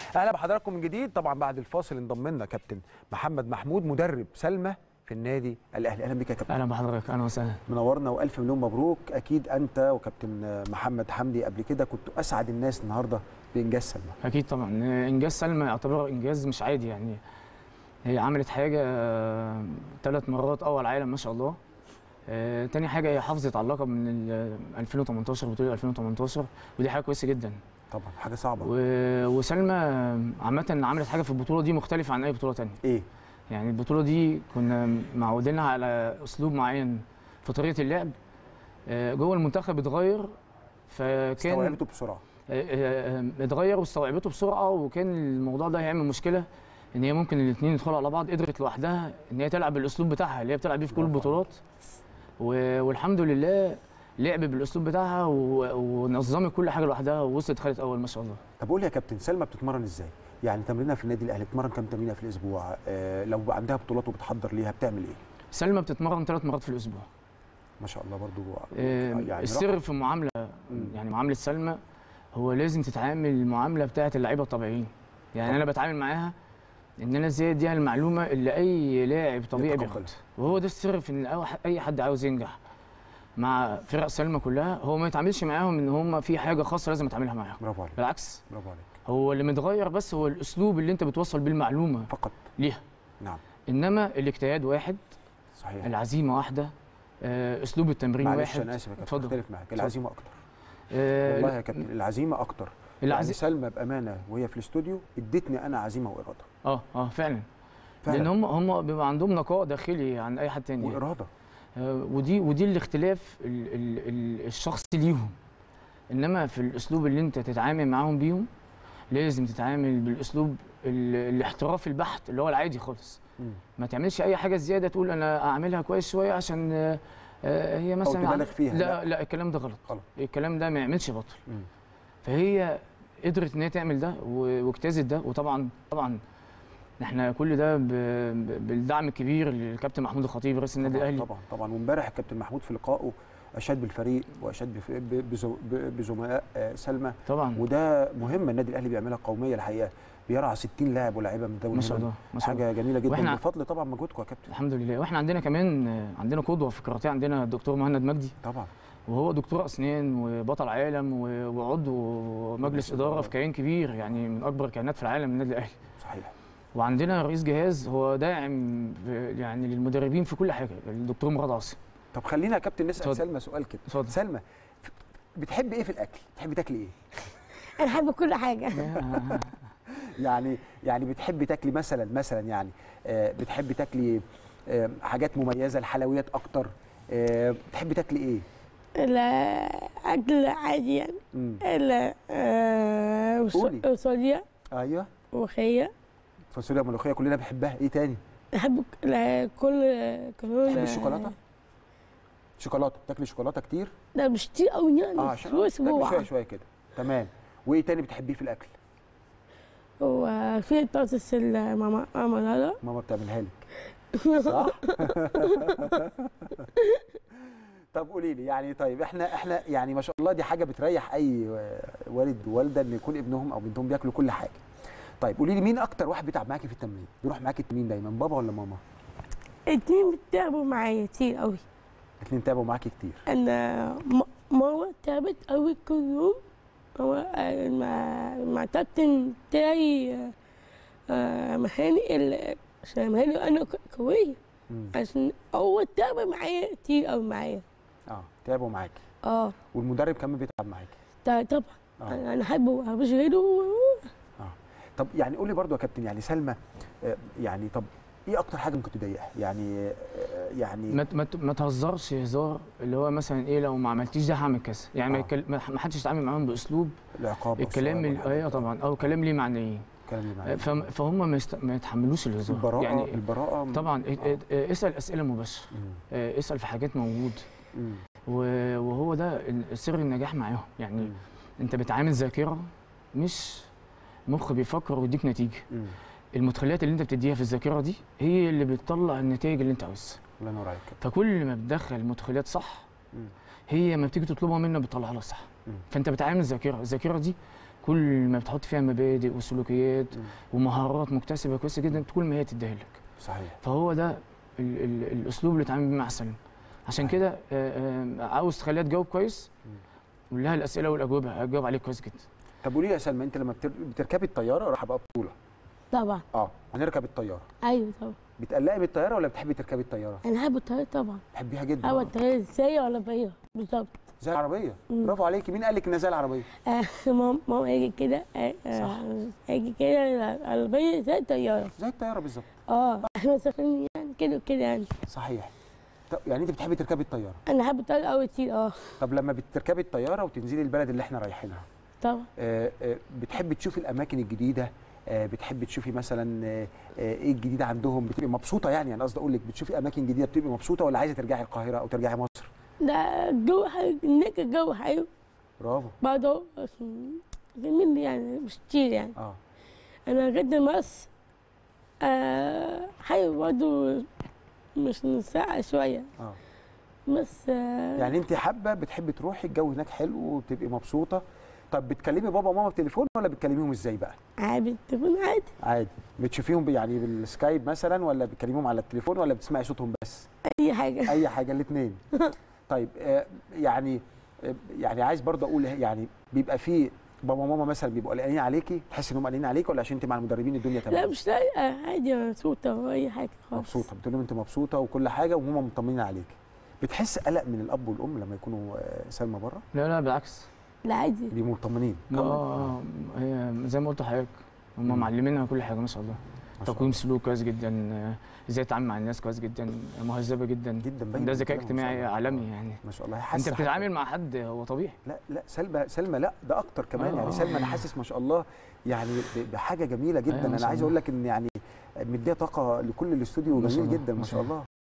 اهلا بحضراتكم من جديد طبعا بعد الفاصل انضم لنا كابتن محمد محمود مدرب سلمى في النادي الاهلي اهلا بك يا كابتن اهلا بحضرتك اهلا وسهلا منورنا والف مليون مبروك اكيد انت وكابتن محمد حمدي قبل كده كنتوا اسعد الناس النهارده بانجاز سلمى اكيد طبعا انجاز سلمى يعتبر انجاز مش عادي يعني هي عملت حاجه ثلاث مرات اول عالم ما شاء الله آه، تاني حاجه هي حافظت على اللقب من ال 2018 بطوله 2018 ودي حاجه كويسه جدا طبعا حاجه صعبه و- وسلمى عامه عملت حاجه في البطوله دي مختلفه عن اي بطوله تانية ايه يعني البطوله دي كنا معودينها على اسلوب معين في طريقه اللعب آه، جوه المنتخب اتغير فكان استوعبته بسرعه آه، آه، آه، اتغير واستوعبته بسرعه وكان الموضوع ده هيعمل مشكله ان هي ممكن الاثنين يدخلوا على بعض قدرت لوحدها ان هي تلعب بالاسلوب بتاعها اللي هي بتلعب بيه في كل برافو البطولات و- والحمد لله لعب بالاسلوب بتاعها و- ونظمت كل حاجه لوحدها ووصلت خدت اول ما شاء الله طب قول لي يا كابتن سلمى بتتمرن ازاي يعني تمرينها في النادي الاهلي بتتمرن كام تمرينه في الاسبوع آه لو عندها بطولات وبتحضر ليها بتعمل ايه سلمى بتتمرن ثلاث مرات في الاسبوع ما شاء الله برضو آه، يعني السر رقم. في المعامله مم. يعني معامله سلمى هو لازم تتعامل المعامله بتاعه اللعيبه الطبيعيين يعني طبعا. انا بتعامل معاها ان انا ازاي اديها المعلومه اللي اي لاعب طبيعي يتقبلها. بياخدها وهو ده السر في ان أو- اي حد عاوز ينجح مع فرق سلمى كلها هو ما يتعاملش معاهم ان هم في حاجه خاصه لازم اتعاملها معاهم برافو عليك بالعكس برافو عليك هو اللي متغير بس هو الاسلوب اللي انت بتوصل بيه المعلومه فقط ليها نعم انما الاجتهاد واحد صحيح العزيمه واحده آه، اسلوب التمرين معلش واحد انا اسف يا كابتن اتفضل. اختلف معاك اتفضل. العزيمه اكتر آه، والله يا كابتن العزيمه اكتر يعني العزي... سلمى بامانه وهي في الاستوديو ادتني انا عزيمه واراده اه اه فعلا لان فعلا هم هم بيبقى عندهم نقاء داخلي عن اي حد تاني يعني. واراده آه، ودي ودي الاختلاف ال ال ال الشخصي ليهم انما في الاسلوب اللي انت تتعامل معاهم بيهم لازم تتعامل بالاسلوب ال- الاحترافي البحت اللي هو العادي خالص مم. ما تعملش اي حاجه زياده تقول انا اعملها كويس شويه عشان آه، آه، هي مثلا تبالغ عن- فيها، لا لا. لا الكلام ده غلط غلط. الكلام ده ما يعملش بطل مم. فهي قدرت ان هي تعمل ده و- واجتازت ده وطبعا طبعا احنا كل ده ب- ب- بالدعم الكبير للكابتن محمود الخطيب رئيس النادي طبعا الاهلي طبعا طبعا وامبارح الكابتن محمود في لقائه اشاد بالفريق واشاد بف- ب- بزو- ب- بزملاء آه، سلمى طبعا وده مهم النادي الاهلي بيعملها قوميه الحقيقه بيرعى 60 لاعب ولاعيبه من دوري ما شاء الهلال. الله ما شاء الله حاجه جميله جدا وإحنا- بفضل طبعا مجهودكم يا كابتن الحمد لله واحنا عندنا كمان آه، عندنا قدوه في الكاراتيه عندنا الدكتور مهند مجدي طبعا وهو دكتور اسنان وبطل عالم و- وعضو مجلس اداره في كيان كبير يعني من اكبر الكيانات في العالم النادي الاهلي صحيح وعندنا رئيس جهاز هو داعم ب- يعني للمدربين في كل حاجه الدكتور مراد عاصم طب خلينا يا كابتن نسال اتفضل. سلمى سؤال كده اتفضل سلمى ف- بتحب ايه في الاكل بتحب تاكلي ايه انا بحب كل حاجه يعني يعني بتحبي تاكلي مثلا مثلا يعني آه، بتحبي تاكلي آه، حاجات مميزه الحلويات اكتر آه، بتحبي تاكلي ايه الاكل عادي يعني مم. ال آه، وص- قولي. وصوليا ايوه وخيه فاصوليا ملوخيه كلنا بنحبها ايه تاني بحب ال- كل كمان بتحبي الشوكولاته شوكولاته بتاكلي شوكولاته كتير ده مش كتير قوي يعني اه في عشان تاكلي شويه اسبوع شويه كده تمام وايه تاني بتحبيه في الاكل وفي طاسه الماما ماما ماما بتعملها لك صح طب قولي لي يعني طيب احنا احنا يعني ما شاء الله دي حاجه بتريح اي والد ووالده ان يكون ابنهم او بنتهم بياكلوا كل حاجه طيب قولي لي مين اكتر واحد بيتعب معاكي في التمرين بيروح معاكي مين دايما بابا ولا ماما اتنين بتتعبوا معايا كتير قوي الاثنين تعبوا معاكي كتير انا م- ماما تعبت قوي كل يوم هو آه، مع مع كابتن بتاعي آه، آه، مهاني ال- عشان مهاني انا ك- قويه مم. عشان هو تعب معايا كتير قوي معايا اه تعبوا معاكي اه والمدرب كمان بيتعب معاكي تا- طبعا اه انا أنا احبه مش غيره طب يعني قولي برضو يا كابتن يعني سلمى آه، يعني طب ايه اكتر حاجه ممكن تضايقها يعني آه، يعني ما ت- ما ت- ما تهزرش هزار اللي هو مثلا ايه لو ما عملتيش ده هعمل كذا يعني ما آه. يتكل- ما ما حدش يتعامل معاهم باسلوب العقاب الكلام والصواب ال- والحاجات ايوه دي. طبعا او كلام ليه معنيين الكلام اللي معاك. فم- فهم ما, يست... ما يتحملوش الهزار البراءه يعني يعني البراءه طبعا آه. اه- اه- اسال اسئله مباشره مم. اه، اسال في حاجات موجود مم. و- وهو ده ال- سر النجاح معاهم يعني مم. انت بتعامل ذاكره مش مخ بيفكر ويديك نتيجه مم. المدخلات اللي انت بتديها في الذاكره دي هي اللي بتطلع النتائج اللي انت عاوزها الله ينور عليك فكل ما بتدخل مدخلات صح مم. هي ما بتيجي تطلبها منك بتطلعها لك صح مم. فانت بتعامل الذاكره الذاكره دي كل ما بتحط فيها مبادئ وسلوكيات مم. ومهارات مكتسبه كويسه جدا كل ما هي تديها لك صحيح فهو ده ال ال الاسلوب اللي اتعامل بيه مع سلمى عشان كده آه، آه، عاوز تخليها تجاوب كويس مم. قول لها الاسئله والاجوبه هتجاوب عليك كويس جدا طب قولي لي يا سلمى انت لما بتر- بتركبي الطياره راح بقى بطوله طبعا اه هنركب الطياره ايوه طبعا بتقلقي بالطياره ولا بتحبي تركبي الطياره انا بحب الطياره طبعا بتحبيها جدا هو آه. الطياره ازاي ولا بيا بالظبط زي العربيه مم. برافو عليكي مين قال لك انها زي العربيه آه، ماما ماما هيجي كده آه، آه، صح. هيجي كده العربيه زي الطياره زي الطياره بالظبط اه احنا مسافرين يعني كده وكده يعني صحيح طب يعني انت بتحبي تركبي الطياره انا بحب الطياره قوي كتير اه طب لما بتركبي الطياره وتنزلي البلد اللي احنا رايحينها طبعا آه، آه، بتحبي تشوفي الاماكن الجديده آه، بتحبي تشوفي مثلا آه، آه، ايه الجديد عندهم بتبقي مبسوطه يعني انا قصدي اقول لك بتشوفي اماكن جديده بتبقي مبسوطه ولا عايزه ترجعي القاهره او ترجعي مصر ده الجو حلو هناك الجو حلو برافو برضه جميل يعني مش كتير يعني اه انا جدا مصر آه حلو برضه مش ساعة شوية اه بس آه يعني انت حابه بتحبي تروحي الجو هناك حلو وبتبقي مبسوطه طب بتكلمي بابا وماما بتليفون ولا بتكلميهم ازاي بقى عادي التليفون عادي عادي بتشوفيهم ب- يعني بالسكايب مثلا ولا بتكلميهم على التليفون ولا بتسمعي صوتهم بس اي حاجة اي حاجه الاثنين طيب آه، يعني آه، يعني عايز برضه اقول يعني بيبقى في بابا وماما مثلا بيبقوا قلقانين عليكي تحس انهم قلقانين عليك ولا عشان انت مع المدربين الدنيا لا تمام مش لاقية عادي مبسوطة واي حاجة خالص مبسوطه بتقول لهم انت مبسوطه وكل حاجه وهم مطمنين عليك بتحس قلق من الاب والام لما يكونوا آه، سلمى بره لا لا بالعكس لا عادي بيبقوا مطمنين اه آه، هي زي ما قلت لحضرتك هم مم. معلميننا كل حاجه ما شاء الله ما شاء تقويم سلوك كويس جدا آه، ازاي تتعامل مع الناس كويس جدا مهذبه جدا جدا باين ده من ذكاء كلامهم ما شاء اجتماعي الله. عالمي آه، يعني ما شاء الله انت حاسه بتتعامل مع حد هو طبيعي لا لا سلمى سلمى لا ده اكتر كمان آه. يعني سلمى انا حاسس ما شاء الله يعني ب- بحاجه جميله جدا أيوة ما انا شاء عايز الله. اقول لك ان يعني مديه طاقه لكل الاستوديو ما شاء جميل الله، جدا ما ما شاء شاء الله. الله